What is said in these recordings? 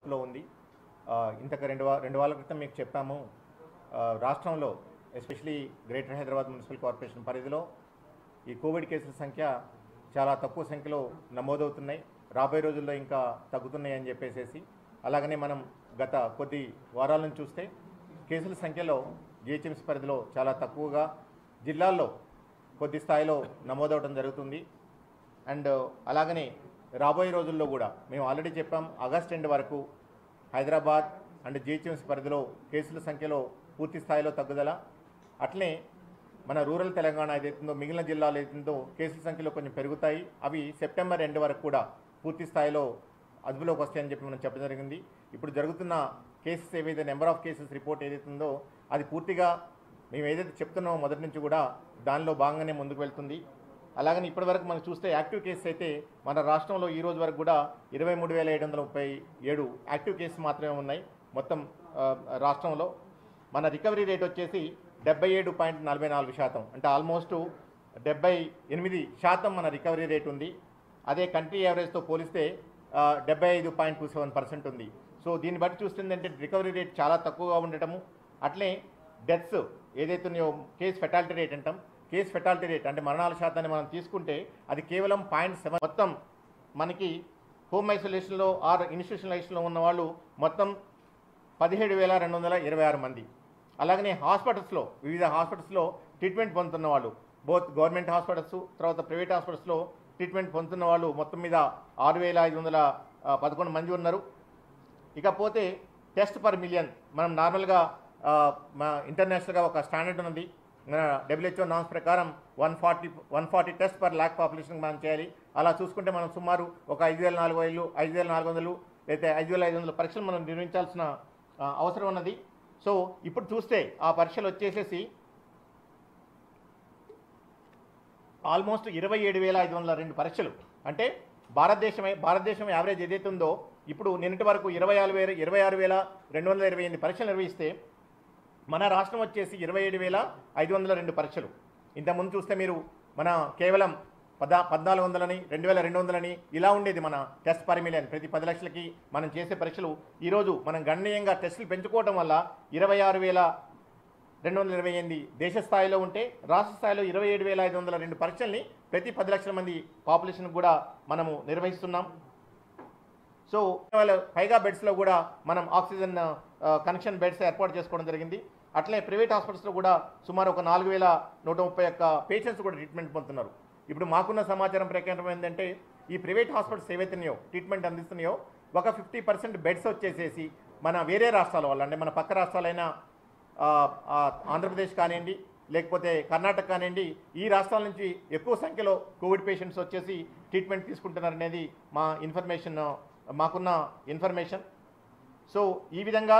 ముప్పులో ఉంది ఆ, ఇంతకు రెండు వా రెండు వారాల క్రితం మీకు చెప్పాము ఆ, రాష్ట్రంలో especially greater Hyderabad municipal corporation పరిధిలో ఈ కోవిడ్ కేసుల సంఖ్య చాలా తక్కువ సంఖ్యలో నమోదవుతున్నాయి రాబోయే రోజుల్లో ఇంకా తగ్గుతున్నాయి అని చెప్పేసేసి అలాగనే మనం గత కొద్ది వారాల నుంచి చూస్తే కేసుల సంఖ్యలో జిహెచ్ఎంసీ పరిధిలో చాలా తక్కువగా జిల్లాల్లో కొద్ది స్థాయిలో నమోదవడం జరుగుతుంది అండ్ అలాగనే రాబోయే రోజుల్లో కూడా మేము ఆల్రెడీ చెప్పాం ఆగస్ట్ ఎండ్ వరకు హైదరాబాద్ అండ్ జిహెచ్ఎంసీ పరిధిలో కేసుల సంఖ్యలో పూర్తి స్థాయిలో తగ్గుదల అట్లనే మన రూరల్ తెలంగాణ ఏదైతుందో మిగిలిన జిల్లాలు ఏదైతుందో కేసుల సంఖ్యలో కొంచెం పెరుగుతాయి అవి సెప్టెంబర్ ఎండ్ వరకు కూడా పూర్తి స్థాయిలో అదుపులోకి వస్తాయని చెప్పి మనం చెప్పడం జరిగింది ఇప్పుడు జరుగుతున్న కేసెస్ ఏవైతే నెంబర్ ఆఫ్ కేసెస్ రిపోర్ట్ ఏదైతుందో అది పూర్తిగా మేము ఏదైతే చెప్తున్నామో మొదటి నుంచి కూడా దానిలో భాగంగానే ముందుకు వెళ్తుంది అలాగని ఇప్పటివరకు మనం చూస్తే యాక్టివ్ కేసెస్ అయితే మన రాష్ట్రంలో ఈ రోజు వరకు కూడా ఇరవై మూడు వేల ఏడు వందల ముప్పై ఏడు యాక్టివ్ కేసెస్ మాత్రమే ఉన్నాయి మొత్తం ఆ, రాష్ట్రంలో మన రికవరీ రేట్ వచ్చేసి డెబ్బై ఏడు పాయింట్ నలభై నాలుగు శాతం అంటే ఆల్మోస్ట్ డెబ్బై ఎనిమిది శాతం మన రికవరీ రేట్ ఉంది అదే కంట్రీ యావరేజ్తో పోలిస్తే డెబ్బై ఐదు పాయింట్ టూ సెవెన్ పర్సెంట్ ఉంది సో దీన్ని బట్టి చూస్తుందంటే రికవరీ రేట్ చాలా తక్కువగా ఉండటము అట్లే డెత్స్ ఏదైతే ఉన్నాయో కేస్ ఫెటాలిటీ రేట్ అంటాం కేస్ ఫెటాలిటీ రేట్ అంటే మరణాల శాతాన్ని మనం తీసుకుంటే అది కేవలం పాయింట్ సెవెన్ మొత్తం మనకి హోమ్ ఐసోలేషన్లో ఆర్ ఇన్స్టిట్యూషనలైజేషన్లో ఉన్న వాళ్ళు మొత్తం పదిహేడు వేల రెండు వందల ఇరవై ఆరు మంది అలాగనే హాస్పిటల్స్లో వివిధ హాస్పిటల్స్లో ట్రీట్మెంట్ పొందుతున్న వాళ్ళు బోత్ గవర్నమెంట్ హాస్పిటల్స్ తర్వాత ప్రైవేట్ హాస్పిటల్స్లో ట్రీట్మెంట్ పొందుతున్న వాళ్ళు మొత్తం మీద ఆరు వేల ఐదు వందల ఆ, పదకొండు మంది ఉన్నారు ఇకపోతే టెస్ట్ పర్ మిలియన్ మనం నార్మల్గా ఆ, మా ఇంటర్నేషనల్గా ఒక స్టాండర్డ్ ఉన్నది మన డబ్ల్యూహెచ్ఓ నామ్స్ ప్రకారం one forty one forty test per lakh population మనం చేయాలి అలా చూసుకుంటే మనం సుమారు ఒక ఐదు వేల నాలుగు వేలు ఐదు వేల నాలుగు వందలు లేదా ఐదు వేల ఐదు వందల పరీక్షలు మనం నిర్వహించాల్సిన ఆ, అవసరం ఉన్నది సో ఇప్పుడు చూస్తే ఆ పరీక్షలు వచ్చేసేసి ఆల్మోస్ట్ ఇరవై ఏడు వేల ఐదు వందల రెండు పరీక్షలు అంటే భారతదేశం భారతదేశం యావరేజ్ ఏదైతే ఉందో ఇప్పుడు నిన్నటి వరకు ఇరవై ఆరు వేల ఇరవై ఆరు వేల రెండు వందల ఇరవై ఎనిమిది పరీక్షలు నిర్వహిస్తే మన రాష్ట్రం వచ్చేసి ఇరవై ఏడు వేల ఐదు వందల రెండు పరీక్షలు ఇంతకుముందు చూస్తే మీరు మన కేవలం పద పద్నాలుగు వందలని రెండు వేల రెండు వందలని ఇలా ఉండేది మన టెస్ట్ పర్ మిలియన్ ప్రతి పది లక్షలకి మనం చేసే పరీక్షలు ఈరోజు మనం గణనీయంగా టెస్టులు పెంచుకోవడం వల్ల ఇరవై ఆరు వేల రెండు వందల ఇరవై ఎనిమిది దేశ స్థాయిలో ఉంటే రాష్ట్ర స్థాయిలో ఇరవై ఏడు వేల ఐదు వందల రెండు పరీక్షల్ని ప్రతి పది లక్షల మంది పాపులేషన్ కూడా మనము నిర్వహిస్తున్నాం సో వాళ్ళ పైగా బెడ్స్లో కూడా మనం ఆక్సిజన్ ఆ, కనెక్షన్ బెడ్స్ ఏర్పాటు చేసుకోవడం జరిగింది అట్లే ప్రైవేట్ హాస్పిటల్స్లో కూడా సుమారు ఒక నాలుగు వేల నూట ముప్పై ఒక్క పేషెంట్స్ కూడా ట్రీట్మెంట్ పొందుతున్నారు ఇప్పుడు మాకున్న సమాచారం ప్రకారం ఏంటంటే ఈ ప్రైవేట్ హాస్పిటల్స్ ఏవైతున్నాయో ట్రీట్మెంట్ అందిస్తున్నాయో ఒక ఫిఫ్టీ పర్సెంట్ బెడ్స్ వచ్చేసేసి మన వేరే రాష్ట్రాల వాళ్ళు అంటే మన పక్క రాష్ట్రాలైన ఆ, ఆ, ఆంధ్రప్రదేశ్ కానివ్వండి లేకపోతే కర్ణాటక కానివ్వండి ఈ రాష్ట్రాల నుంచి ఎక్కువ సంఖ్యలో కోవిడ్ పేషెంట్స్ వచ్చేసి ట్రీట్మెంట్ తీసుకుంటున్నారు అనేది మా ఇన్ఫర్మేషన్ మాకున్న ఇన్ఫర్మేషన్ సో ఈ విధంగా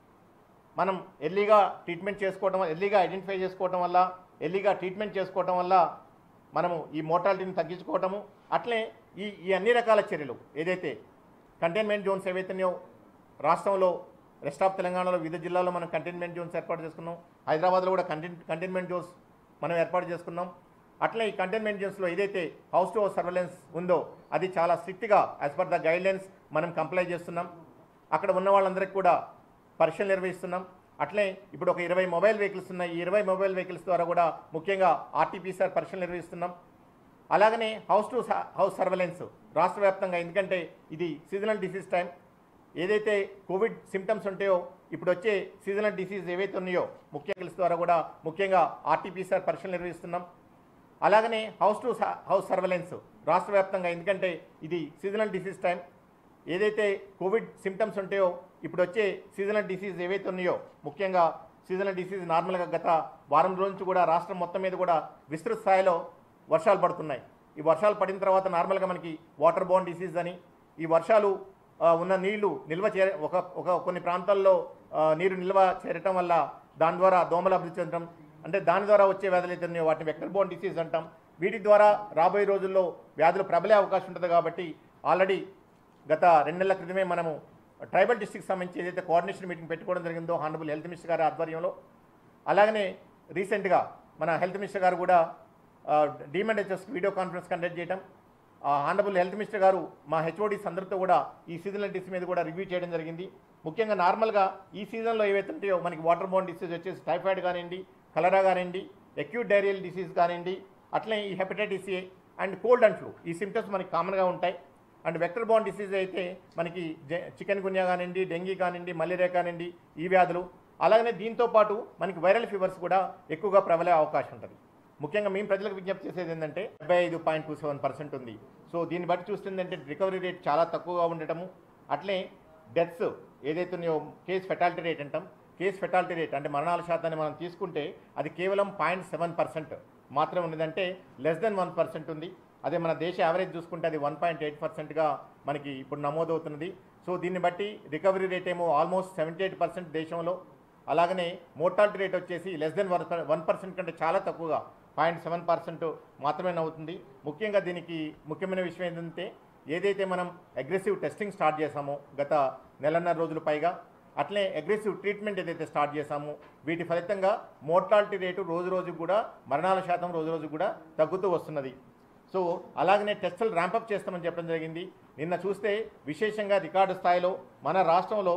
మనం ఎర్లీగా ట్రీట్మెంట్ చేసుకోవడం ఎర్లీగా ఐడెంటిఫై చేసుకోవడం వల్ల ఎర్లీగా ట్రీట్మెంట్ చేసుకోవడం వల్ల మనము ఈ మోర్టాలిటీని తగ్గించుకోవటము అట్లే ఈ ఈ అన్ని రకాల చర్యలు ఏదైతే కంటైన్మెంట్ జోన్స్ ఏవైతున్నాయో రాష్ట్రంలో రెస్ట్ ఆఫ్ తెలంగాణలో వివిధ జిల్లాల్లో మనం కంటైన్మెంట్ జోన్స్ ఏర్పాటు చేసుకున్నాం హైదరాబాద్లో కూడా కంటైన్ కంటైన్మెంట్ జోన్స్ మనం ఏర్పాటు చేసుకున్నాం అట్లే ఈ కంటైన్మెంట్ జోన్స్లో ఏదైతే హౌస్ టు హౌస్ సర్వేలెన్స్ ఉందో అది చాలా స్ట్రిక్ట్గా యాజ్ పర్ ద గైడ్లైన్స్ మనం కంప్లై చేస్తున్నాం అక్కడ ఉన్న వాళ్ళందరికీ కూడా పరీక్షలు నిర్వహిస్తున్నాం అట్లే ఇప్పుడు ఒక ఇరవై మొబైల్ వెహికల్స్ ఉన్నాయి ఈ ఇరవై మొబైల్ వెహికల్స్ ద్వారా కూడా ముఖ్యంగా ఆర్టీపీసీఆర్ పరీక్షలు నిర్వహిస్తున్నాం అలాగనే హౌస్ టు హౌస్ సర్వేలెన్స్ రాష్ట్ర వ్యాప్తంగా ఎందుకంటే ఇది సీజనల్ డిసీజ్ టైం ఏదైతే కోవిడ్ సిమ్టమ్స్ ఉంటాయో ఇప్పుడు వచ్చే సీజనల్ డిసీజ్ ఏవైతే ఉన్నాయో ముఖ్య వెహికల్స్ ద్వారా కూడా ముఖ్యంగా ఆర్టీపీసీఆర్ పరీక్షలు నిర్వహిస్తున్నాం అలాగనే హౌస్ టు హౌస్ సర్వేలెన్స్ రాష్ట్ర వ్యాప్తంగా ఎందుకంటే ఇది సీజనల్ డిసీజ్ టైం ఏదైతే కోవిడ్ సిమ్టమ్స్ ఉంటాయో ఇప్పుడు వచ్చే సీజనల్ డిసీజ్ ఏవైతే ఉన్నాయో ముఖ్యంగా సీజనల్ డిసీజ్ నార్మల్గా గత వారం రోజు నుంచి కూడా రాష్ట్రం మొత్తం మీద కూడా విస్తృత స్థాయిలో వర్షాలు పడుతున్నాయి ఈ వర్షాలు పడిన తర్వాత నార్మల్గా మనకి వాటర్ బోర్న్ డిసీజ్ అని ఈ వర్షాలు ఆ, ఉన్న నీళ్లు నిల్వ చే ఒక ఒక కొన్ని ప్రాంతాల్లో ఆ, నీరు నిల్వ చేరటం వల్ల దాని ద్వారా దోమలు అభివృద్ధి చెందడం అంటే దాని ద్వారా వచ్చే వ్యాధులు అయితే ఉన్నాయో వాటిని వెక్టర్ బోర్న్ డిసీజ్ అంటాం వీటి ద్వారా రాబోయే రోజుల్లో వ్యాధులు ప్రబలే అవకాశం ఉంటుంది కాబట్టి ఆల్రెడీ గత రెండు నెలల క్రితమే మనము ట్రైబల్ డిస్ట్రిక్ట్ సంబంధించి ఏదైతే కోఆర్డినేషన్ మీటింగ్ పెట్టుకోవడం జరిగిందో హానరబుల్ హెల్త్ మినిస్టర్ గారి ఆధ్వర్యంలో అలాగనే రీసెంట్గా మన హెల్త్ మినిస్టర్ గారు కూడా డిమెండేచర్స్ వీడియో కాన్ఫరెన్స్ కండక్ట్ చేయటం ఆనరబుల్ హెల్త్ మినిస్టర్ గారు మా హెచ్ఓడీస్ అందరితో కూడా ఈ సీజనల్ డిసీజ్ మీద కూడా రివ్యూ చేయడం జరిగింది ముఖ్యంగా నార్మల్గా ఈ సీజన్లో ఏవైతే ఉంటాయో మనకి వాటర్ బోర్న్ డిసీజ్ వచ్చేసి టైఫాయిడ్ కానివ్వండి కలరా కానివ్వండి అక్యూట్ డైరియల్ డిసీజ్ కానివ్వండి అట్లే ఈ hepatitis A and cold and flu ఈ సిమ్టమ్స్ మనకి కామన్గా ఉంటాయి అండ్ వెక్టర్ బాండ్ డిసీజ్ అయితే మనకి చికెన్ గున్యా కానివ్వండి డెంగీ కానివ్వండి మలేరియా కానివ్వండి ఈ వ్యాధులు అలాగనే దీంతో పాటు మనకి వైరల్ ఫీవర్స్ కూడా ఎక్కువగా ప్రబలే అవకాశం ఉంటుంది ముఖ్యంగా మేము ప్రజలకు విజ్ఞప్తి చేసేది ఏంటంటే డెబ్బై ఐదు పాయింట్ టూ సెవెన్ పర్సెంట్ ఉంది సో దీన్ని బట్టి చూస్తుందంటే రికవరీ రేట్ చాలా తక్కువగా ఉండటము అట్లే డెత్స్ ఏదైతే ఉన్నాయో కేస్ ఫెటాలిటీ రేట్ అంటాం కేస్ ఫెటాలిటీ రేట్ అంటే మరణాల శాతాన్ని మనం తీసుకుంటే అది కేవలం పాయింట్ సెవెన్ పర్సెంట్ మాత్రమే ఉన్నదంటే లెస్ దెన్ వన్ పర్సెంట్ ఉంది అదే మన దేశ యావరేజ్ చూసుకుంటే అది వన్ పాయింట్ ఎయిట్ పర్సెంట్గా మనకి ఇప్పుడు నమోదవుతున్నది సో దీన్ని బట్టి రికవరీ రేట్ ఏమో ఆల్మోస్ట్ సెవెంటీ ఎయిట్ పర్సెంట్ దేశంలో అలాగనే మోర్టాలిటీ రేట్ వచ్చేసి less than one one percent కంటే చాలా తక్కువగా పాయింట్ సెవెన్ పర్సెంట్ మాత్రమే అవుతుంది ముఖ్యంగా దీనికి ముఖ్యమైన విషయం ఏంటంటే ఏదైతే మనం అగ్రెసివ్ టెస్టింగ్ స్టార్ట్ చేసామో గత నెలన్నర రోజుల పైగా అట్లే అగ్రెసివ్ ట్రీట్మెంట్ ఏదైతే స్టార్ట్ చేసామో వీటి ఫలితంగా మోర్టాలిటీ రేటు రోజు రోజు కూడా మరణాల శాతం రోజు రోజు కూడా తగ్గుతూ వస్తున్నది సో అలాగనే టెస్టులు ర్యాంపప్ చేస్తామని చెప్పడం జరిగింది నిన్న చూస్తే విశేషంగా రికార్డు స్థాయిలో మన రాష్ట్రంలో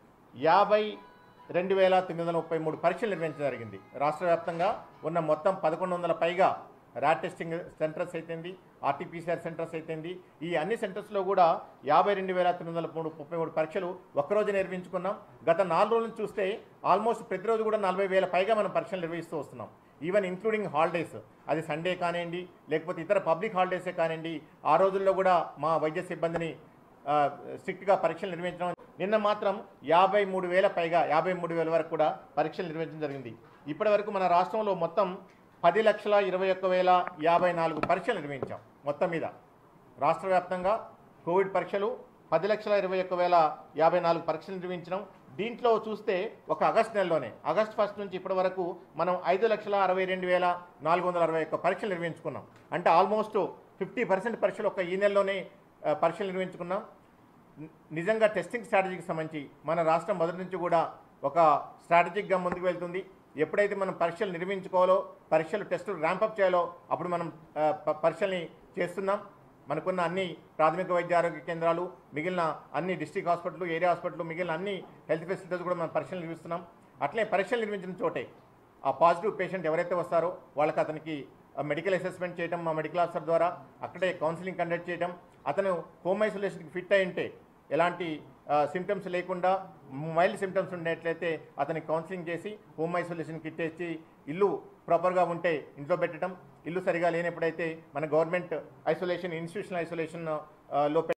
యాభై రెండు వేల తొమ్మిది వందల ముప్పై మూడు పరీక్షలు నిర్వహించడం జరిగింది రాష్ట్ర వ్యాప్తంగా ఉన్న మొత్తం పదకొండు వందల పైగా ర్యాట్ టెస్టింగ్ సెంటర్స్ అయితేంది ఆర్టీపీసీఆర్ సెంటర్స్ అయితేంది ఈ అన్ని సెంటర్స్లో కూడా యాభై రెండు వేల తొమ్మిది వందల మూడు ముప్పై మూడు పరీక్షలు ఒక్కరోజు నిర్వహించుకున్నాం గత నాలుగు రోజుల నుంచి చూస్తే ఆల్మోస్ట్ ప్రతిరోజు కూడా నలభై వేల పైగా మనం పరీక్షలు నిర్వహిస్తూ వస్తున్నాం ఈవెన్ ఇంక్లూడింగ్ హాలిడేస్ అది సండే కానివ్వండి లేకపోతే ఇతర పబ్లిక్ హాలిడేసే కానివ్వండి ఆ రోజుల్లో కూడా మా వైద్య సిబ్బందిని ఆ, స్ట్రిక్ట్గా పరీక్షలు నిర్వహించడం నిన్న మాత్రం యాభై మూడు వేల పైగా యాభై మూడు వేల వరకు కూడా పరీక్షలు నిర్వహించడం జరిగింది ఇప్పటి వరకు మన రాష్ట్రంలో మొత్తం పది లక్షల ఇరవై ఒక్క వేల యాభై నాలుగు పరీక్షలు నిర్వహించాం మొత్తం మీద రాష్ట్ర వ్యాప్తంగా కోవిడ్ పరీక్షలు పది లక్షల ఇరవై ఒక్క వేల యాభై నాలుగు పరీక్షలు నిర్వహించడం దీంట్లో చూస్తే ఒక ఆగస్ట్ నెలలోనే ఆగస్ట్ ఫస్ట్ నుంచి ఇప్పటి వరకు మనం ఐదు లక్షల అరవై రెండు వేల నాలుగు వందల అరవై ఒక్క పరీక్షలు నిర్వహించుకున్నాం అంటే ఆల్మోస్ట్ ఫిఫ్టీ పర్సెంట్ పరీక్షలు ఒక ఈ నెలలోనే ఆ, పరీక్షలు నిర్వహించుకున్నాం ని- నిజంగా టెస్టింగ్ స్ట్రాటజీకి సంబంధించి మన రాష్ట్రం మొదటి నుంచి కూడా ఒక స్ట్రాటజిక్గా ముందుకు వెళ్తుంది ఎప్పుడైతే మనం పరీక్షలు నిర్వహించుకోవాలో పరీక్షలు టెస్టులు ర్యాంపప్ చేయాలో అప్పుడు మనం ఆ, ప- పరీక్షల్ని చేస్తున్నాం మనకున్న అన్ని ప్రాథమిక వైద్య ఆరోగ్య కేంద్రాలు మిగిలిన అన్ని డిస్ట్రిక్ట్ హాస్పిటల్ ఏరియా హాస్పిటల్ మిగిలిన అన్ని హెల్త్ ఫెసిలిటీస్ కూడా మనం పరీక్షలు నిర్వహిస్తున్నాం అట్లే పరీక్షలు నిర్వహించిన చోటే ఆ పాజిటివ్ పేషెంట్ ఎవరైతే వస్తారో వాళ్ళకి అతనికి మెడికల్ అసెస్మెంట్ చేయడం మా మెడికల్ ఆఫీసర్ ద్వారా అక్కడే కౌన్సిలింగ్ కండక్ట్ చేయడం అతను హోమ్ ఐసోలేషన్కి ఫిట్ అయి ఉంటే ఎలాంటి సిమ్టమ్స్ లేకుండా మైల్డ్ సిమ్టమ్స్ ఉండేట్లయితే అతనికి కౌన్సిలింగ్ చేసి హోమ్ ఐసోలేషన్కి ఇచ్చేసి ఇల్లు ప్రాపర్గా ఉంటే ఇంట్లో పెట్టడం ఇల్లు సరిగా లేనప్పుడైతే మన గవర్నమెంట్ ఐసోలేషన్ ఇన్స్టిట్యూషనల్ ఐసోలేషన్ లో